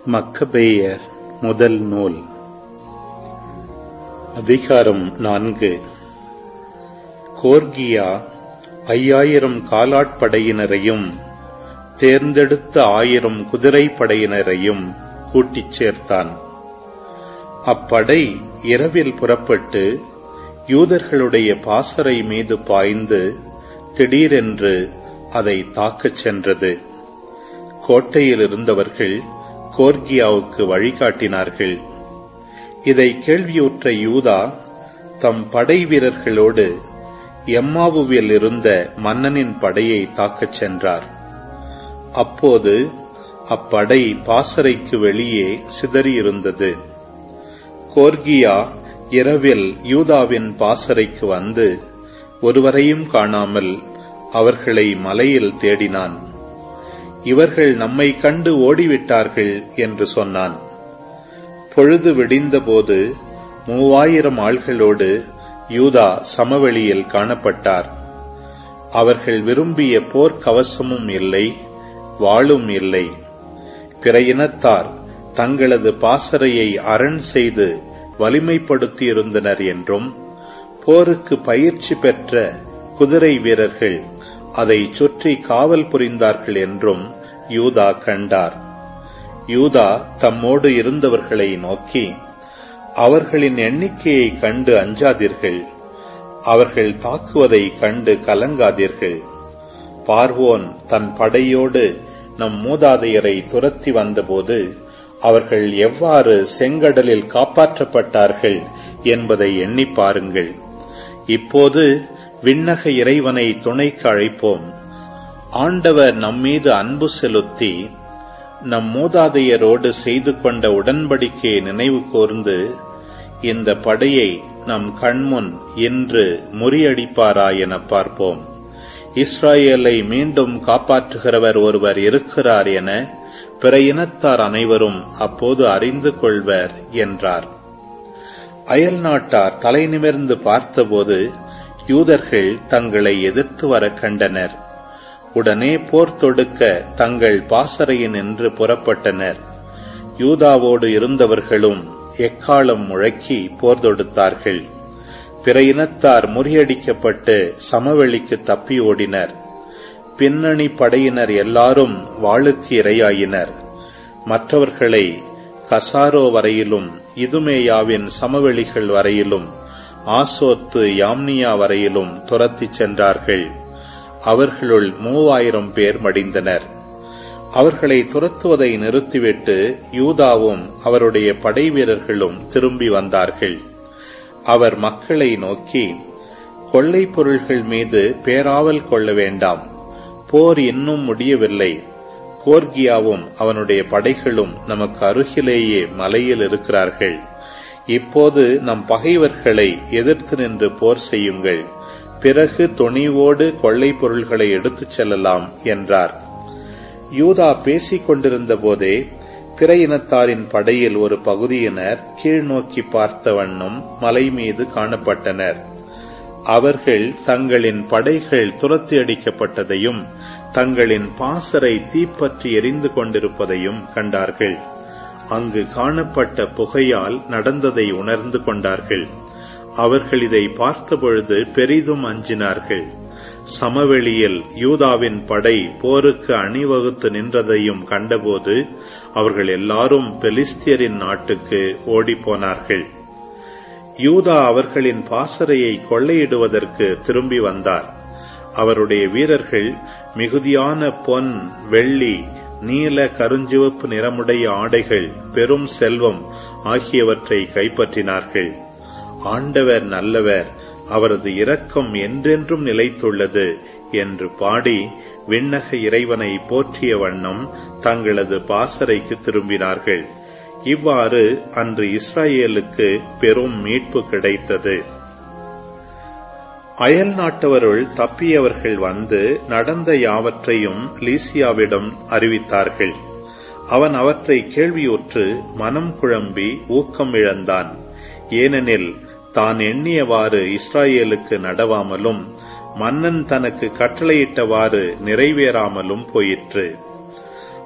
மக்கபேயர் முதல் நூல் அதிகாரம் நான்கு கோர்கியா ஐயாயிரம் காலாட்படையினரையும் தேர்ந்தெடுத்த ஆயிரம் குதிரைப்படையினரையும் கூட்டிச் சேர்த்தான் அப்படை இரவில் புறப்பட்டு யூதர்களுடைய பாசறை மீது பாய்ந்து திடீரென்று அதை தாக்கச் சென்றது கோட்டையில் இருந்தவர்கள் கோர்கியாவுக்கு வழிகாட்டினார்கள் இதை கேள்வியுற்ற யூதா தம் படை வீரர்களோடு எம்மாவுவில் இருந்த மன்னனின் படையை தாக்கச் சென்றார் அப்போது அப்படை பாசறைக்கு வெளியே சிதறியிருந்தது கோர்கியா இரவில் யூதாவின் பாசறைக்கு வந்து ஒருவரையும் காணாமல் அவர்களை மலையில் தேடினான் இவர்கள் நம்மை கண்டு ஓடிவிட்டார்கள் என்று சொன்னான் பொழுது விடிந்தபோது மூவாயிரம் ஆள்களோடு யூதா சமவெளியில் காணப்பட்டார் அவர்கள் விரும்பிய போர்க்கவசமும் இல்லை வாளும் இல்லை பிற இனத்தார் தங்களது பாசறையை அரண் செய்து வலிமைப்படுத்தியிருந்தனர் என்றும் போருக்கு பயிற்சி பெற்ற குதிரை வீரர்கள் அதை சுற்றி காவல் புரிந்தார்கள் என்றும் யூதா கண்டார் யூதா தம்மோடு இருந்தவர்களை நோக்கி அவர்களின் எண்ணிக்கையை கண்டு அஞ்சாதீர்கள் அவர்கள் தாக்குவதை கண்டு கலங்காதீர்கள் பார்வோன் தன் படையோடு நம் மூதாதையரை துரத்தி வந்தபோது அவர்கள் எவ்வாறு செங்கடலில் காப்பாற்றப்பட்டார்கள் என்பதை எண்ணி பாருங்கள் இப்போது விண்ணக இறைவனை துணைக்கு அழைப்போம் ஆண்டவர் நம்மீது அன்பு செலுத்தி நம் மூதாதையரோடு செய்து கொண்ட உடன்படிக்கையை நினைவு கூர்ந்து இந்த படையை நம் கண்முன் இன்று முறியடிப்பாரா என பார்ப்போம் இஸ்ராயேலை மீண்டும் காப்பாற்றுகிறவர் ஒருவர் இருக்கிறார் என பிற இனத்தார் அனைவரும் அப்போது அறிந்து கொள்வர் என்றார் அயல் நாட்டார் தலை நிமிர்ந்து பார்த்தபோது யூதர்கள் தங்களை எதிர்த்து வர கண்டனர் உடனே போர் தொடுக்க தங்கள் பாசறையின் என்று புறப்பட்டனர் யூதாவோடு இருந்தவர்களும் எக்காலம் முழக்கி போர் தொடுத்தார்கள் பிற இனத்தார் முறியடிக்கப்பட்டு சமவெளிக்கு தப்பி ஓடினர் பின்னணி படையினர் எல்லாரும் வாளுக்கு இரையாயினர் மற்றவர்களை கசாரோ வரையிலும் இதுமேயாவின் சமவெளிகள் வரையிலும் ஆசோத்து யாம்னியா வரையிலும் துரத்திச் சென்றார்கள் அவர்களுள் மூவாயிரம் பேர் மடிந்தனர் அவர்களை துரத்துவதை நிறுத்திவிட்டு யூதாவும் அவருடைய படை வீரர்களும் திரும்பி வந்தார்கள் அவர் மக்களை நோக்கி கொள்ளை பொருள்கள் மீது பேராவல் கொள்ள வேண்டாம் போர் இன்னும் முடியவில்லை கோர்கியாவும் அவனுடைய படைகளும் நமக்கு அருகிலேயே மலையில் இருக்கிறார்கள் இப்போது நம் பகைவர்களை எதிர்த்து நின்று போர் செய்யுங்கள் பிறகு துணிவோடு கொள்ளை பொருள்களை எடுத்துச் செல்லலாம் என்றார் யூதா பேசிக் கொண்டிருந்த போதே பிற இனத்தாரின் படையில் ஒரு பகுதியினர் கீழ்நோக்கி பார்த்த வண்ணம் மலை மீது காணப்பட்டனர் அவர்கள் தங்களின் படைகள் துரத்தி அடிக்கப்பட்டதையும் தங்களின் பாசறை தீப்பற்றி எரிந்து கொண்டிருப்பதையும் கண்டார்கள் அங்கு காணப்பட்ட புகையால் நடந்ததை உணர்ந்து கொண்டார்கள் அவர்கள் இதை பார்த்தபொழுது பெரிதும் அஞ்சினார்கள் சமவெளியில் யூதாவின் படை போருக்கு அணிவகுத்து நின்றதையும் கண்டபோது அவர்கள் எல்லாரும் பெலிஸ்தியரின் நாட்டுக்கு ஓடிப்போனார்கள் யூதா அவர்களின் பாசறையை கொள்ளையிடுவதற்கு திரும்பி வந்தார் அவருடைய வீரர்கள் மிகுதியான பொன் வெள்ளி நீல கருஞ்சிவப்பு நிறமுடைய ஆடைகள் பெரும் செல்வம் ஆகியவற்றை கைப்பற்றினார்கள் ஆண்டவர் நல்லவர் அவரது இரக்கம் என்றென்றும் நிலைத்துள்ளது என்று பாடி விண்ணக இறைவனை போற்றிய வண்ணம் தங்களது பாசறைக்கு திரும்பினார்கள் இவ்வாறு அன்று இஸ்ராயேலுக்கு பெரும் மீட்பு கிடைத்தது அயல் நாட்டவருள் தப்பியவர்கள் வந்து நடந்த யாவற்றையும் லீசியாவிடம் அறிவித்தார்கள் அவன் அவற்றை கேள்வியுற்று மனம் குழம்பி ஊக்கம் இழந்தான் ஏனெனில் தான் எண்ணியவாறு இஸ்ராயேலுக்கு நடவாமலும் மன்னன் தனக்கு கட்டளையிட்டவாறு நிறைவேறாமலும் போயிற்று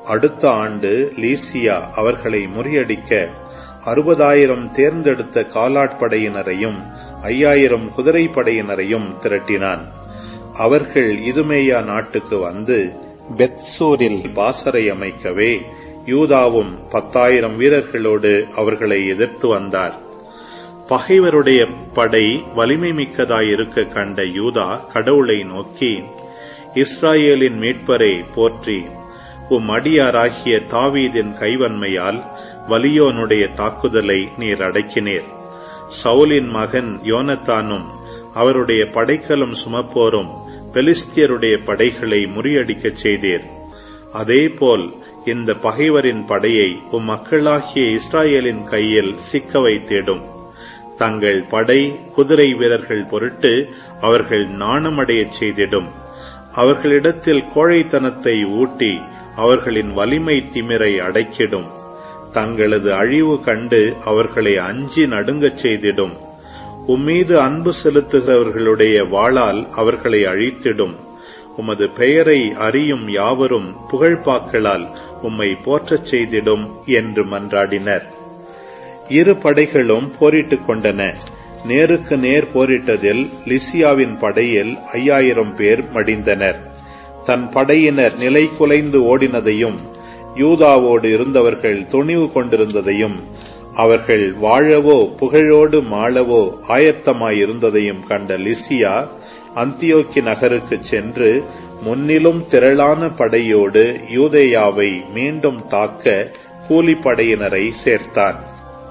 அடுத்த ஆண்டு லீசியா அவர்களை முறியடிக்க அறுபதாயிரம் தேர்ந்தெடுத்த காலாட்படையினரையும் ஐயாயிரம் குதிரை படையினரையும் திரட்டினான் அவர்கள் இதுமேயா நாட்டுக்கு வந்து பெத்சூரில் பாசறை அமைக்கவே யூதாவும் பத்தாயிரம் வீரர்களோடு அவர்களை எதிர்த்து வந்தார் பகைவருடைய படை வலிமை மிக்கதாயிருக்க கண்ட யூதா கடவுளை நோக்கி இஸ்ராயேலின் மீட்பரை போற்றி உம் அடியாராகிய தாவீதின் கைவன்மையால் வலியோனுடைய தாக்குதலை நீர் அடக்கினீர் சவுலின் மகன் யோனத்தானும் அவருடைய படைக்கலம் சுமப்போரும் பெலிஸ்தியருடைய படைகளை முறியடிக்கச் செய்தீர் அதேபோல் இந்த பகைவரின் படையை உம் மக்களாகிய இஸ்ராயேலின் கையில் சிக்க வைத்திடும் தங்கள் படை குதிரை வீரர்கள் பொருட்டு அவர்கள் நாணமடையச் செய்திடும் அவர்களிடத்தில் கோழைத்தனத்தை ஊட்டி அவர்களின் வலிமை திமிரை அடைக்கிடும் தங்களது அழிவு கண்டு அவர்களை அஞ்சி நடுங்கச் செய்திடும் உம்மீது அன்பு செலுத்துகிறவர்களுடைய வாளால் அவர்களை அழித்திடும் உமது பெயரை அறியும் யாவரும் புகழ்பாக்களால் உம்மை போற்றச் செய்திடும் என்று மன்றாடினர் இரு படைகளும் போரிட்டுக் கொண்டன நேருக்கு நேர் போரிட்டதில் லிசியாவின் படையில் ஐயாயிரம் பேர் மடிந்தனர் தன் படையினர் நிலை குலைந்து ஓடினதையும் யூதாவோடு இருந்தவர்கள் துணிவு கொண்டிருந்ததையும் அவர்கள் வாழவோ புகழோடு மாளவோ ஆயத்தமாயிருந்ததையும் கண்ட லிசியா அந்தியோக்கி நகருக்கு சென்று முன்னிலும் திரளான படையோடு யூதேயாவை மீண்டும் தாக்க கூலிப்படையினரை சேர்த்தான்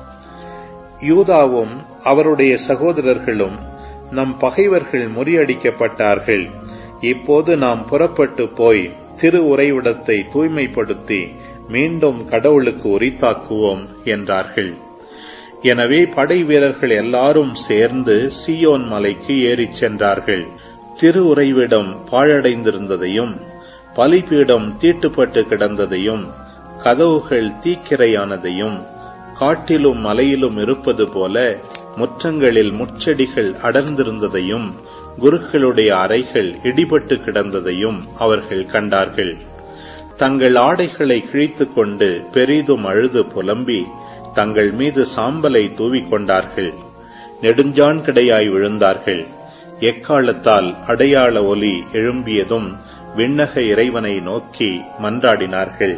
யூதாவும் அவருடைய சகோதரர்களும் நம் பகைவர்கள் முறியடிக்கப்பட்டார்கள் இப்போது நாம் புறப்பட்டு போய் திரு உறைவிடத்தை தூய்மைப்படுத்தி மீண்டும் கடவுளுக்கு உரித்தாக்குவோம் என்றார்கள் எனவே படை வீரர்கள் எல்லாரும் சேர்ந்து சியோன் மலைக்கு ஏறிச் சென்றார்கள் திரு உறைவிடம் பாழடைந்திருந்ததையும் பலிபீடம் தீட்டுப்பட்டு கிடந்ததையும் கதவுகள் தீக்கிரையானதையும் காட்டிலும் மலையிலும் இருப்பது போல முற்றங்களில் முச்செடிகள் அடர்ந்திருந்ததையும் குருக்களுடைய அறைகள் இடிபட்டு கிடந்ததையும் அவர்கள் கண்டார்கள் தங்கள் ஆடைகளை கிழித்துக் கொண்டு பெரிதும் அழுது புலம்பி தங்கள் மீது சாம்பலை தூவிக் கொண்டார்கள் நெடுஞ்சான் கிடையாய் விழுந்தார்கள் எக்காலத்தால் அடையாள ஒலி எழும்பியதும் விண்ணக இறைவனை நோக்கி மன்றாடினார்கள்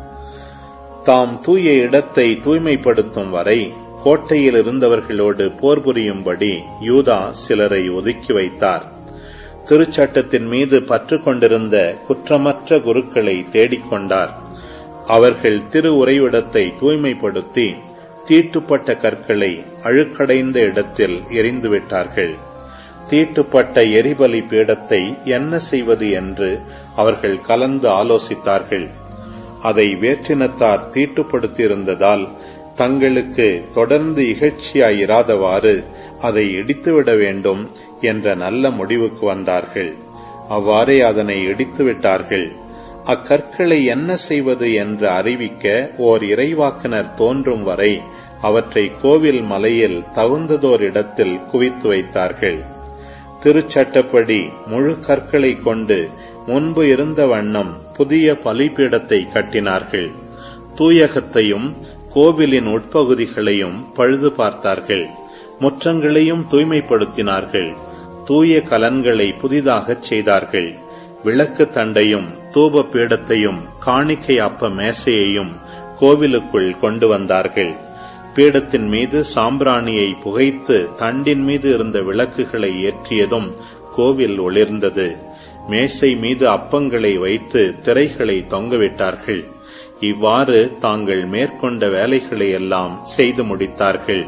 தாம் தூய இடத்தை தூய்மைப்படுத்தும் வரை கோட்டையில் இருந்தவர்களோடு போர் புரியும்படி யூதா சிலரை ஒதுக்கி வைத்தார் திருச்சட்டத்தின் மீது பற்று கொண்டிருந்த குற்றமற்ற குருக்களை தேடிக்கொண்டார் அவர்கள் திரு உறைவிடத்தை தூய்மைப்படுத்தி தீட்டுப்பட்ட கற்களை அழுக்கடைந்த இடத்தில் எரிந்துவிட்டார்கள் தீட்டுப்பட்ட எரிபலி பீடத்தை என்ன செய்வது என்று அவர்கள் கலந்து ஆலோசித்தார்கள் அதை வேற்றினத்தார் தீட்டுப்படுத்தியிருந்ததால் தங்களுக்கு தொடர்ந்து இகழ்ச்சியாயிராதவாறு அதை இடித்துவிட வேண்டும் என்ற நல்ல முடிவுக்கு வந்தார்கள் அவ்வாறே அதனை இடித்துவிட்டார்கள் அக்கற்களை என்ன செய்வது என்று அறிவிக்க ஓர் இறைவாக்கினர் தோன்றும் வரை அவற்றை கோவில் மலையில் தகுந்ததோர் இடத்தில் குவித்து வைத்தார்கள் திருச்சட்டப்படி முழு கற்களை கொண்டு முன்பு இருந்த வண்ணம் புதிய பலிபீடத்தை கட்டினார்கள் தூயகத்தையும் கோவிலின் உட்பகுதிகளையும் பழுது பார்த்தார்கள் முற்றங்களையும் தூய்மைப்படுத்தினார்கள் தூய கலன்களை புதிதாகச் செய்தார்கள் விளக்கு தண்டையும் தூப பீடத்தையும் காணிக்கை அப்ப மேசையையும் கோவிலுக்குள் கொண்டு வந்தார்கள் பீடத்தின் மீது சாம்பிராணியை புகைத்து தண்டின் மீது இருந்த விளக்குகளை ஏற்றியதும் கோவில் ஒளிர்ந்தது மேசை மீது அப்பங்களை வைத்து திரைகளை தொங்கவிட்டார்கள் இவ்வாறு தாங்கள் மேற்கொண்ட வேலைகளை எல்லாம் செய்து முடித்தார்கள்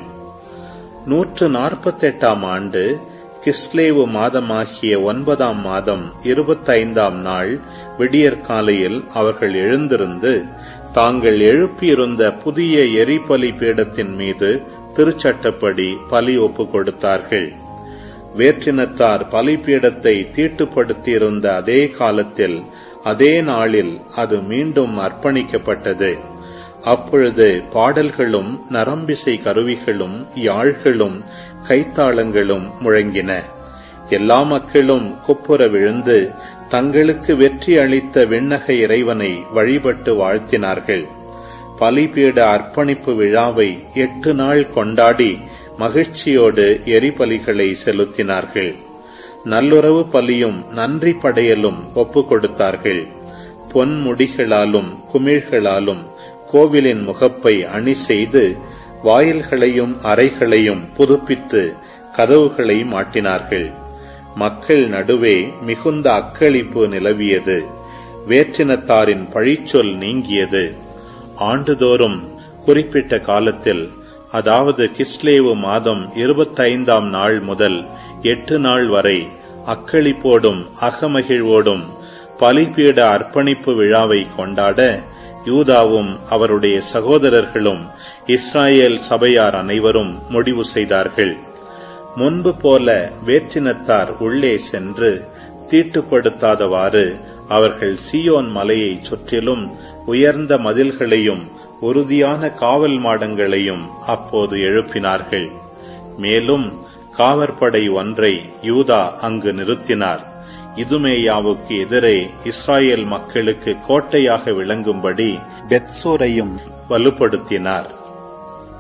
நூற்று நாற்பத்தெட்டாம் ஆண்டு கிஸ்லேவு மாதமாகிய ஒன்பதாம் மாதம் இருபத்தைந்தாம் நாள் விடியற்காலையில் அவர்கள் எழுந்திருந்து தாங்கள் எழுப்பியிருந்த புதிய எரிபலி பீடத்தின் மீது திருச்சட்டப்படி பலி ஒப்பு கொடுத்தார்கள் வேற்றினத்தார் பலிபீடத்தை தீட்டுப்படுத்தியிருந்த அதே காலத்தில் அதே நாளில் அது மீண்டும் அர்ப்பணிக்கப்பட்டது அப்பொழுது பாடல்களும் நரம்பிசை கருவிகளும் யாழ்களும் கைத்தாளங்களும் முழங்கின எல்லா மக்களும் குப்புற விழுந்து தங்களுக்கு வெற்றி அளித்த விண்ணக இறைவனை வழிபட்டு வாழ்த்தினார்கள் பலிபீட அர்ப்பணிப்பு விழாவை எட்டு நாள் கொண்டாடி மகிழ்ச்சியோடு எரிபலிகளை செலுத்தினார்கள் நல்லுறவு பலியும் நன்றி படையலும் ஒப்புக் கொடுத்தார்கள் பொன் முடிகளாலும் குமிழ்களாலும் கோவிலின் முகப்பை அணி செய்து வாயில்களையும் அறைகளையும் புதுப்பித்து கதவுகளை மாட்டினார்கள் மக்கள் நடுவே மிகுந்த அக்களிப்பு நிலவியது வேற்றினத்தாரின் பழிச்சொல் நீங்கியது ஆண்டுதோறும் குறிப்பிட்ட காலத்தில் அதாவது கிஸ்லேவு மாதம் இருபத்தைந்தாம் நாள் முதல் எட்டு நாள் வரை அக்களிப்போடும் அகமகிழ்வோடும் பலிபீட அர்ப்பணிப்பு விழாவை கொண்டாட யூதாவும் அவருடைய சகோதரர்களும் இஸ்ராயேல் சபையார் அனைவரும் முடிவு செய்தார்கள் முன்பு போல வேற்றினத்தார் உள்ளே சென்று தீட்டுப்படுத்தாதவாறு அவர்கள் சியோன் மலையைச் சுற்றிலும் உயர்ந்த மதில்களையும் உறுதியான காவல் மாடங்களையும் அப்போது எழுப்பினார்கள் மேலும் காவற்படை ஒன்றை யூதா அங்கு நிறுத்தினார் இதுமேயாவுக்கு எதிரே இஸ்ராயேல் மக்களுக்கு கோட்டையாக விளங்கும்படி பெத்சூரையும் வலுப்படுத்தினார்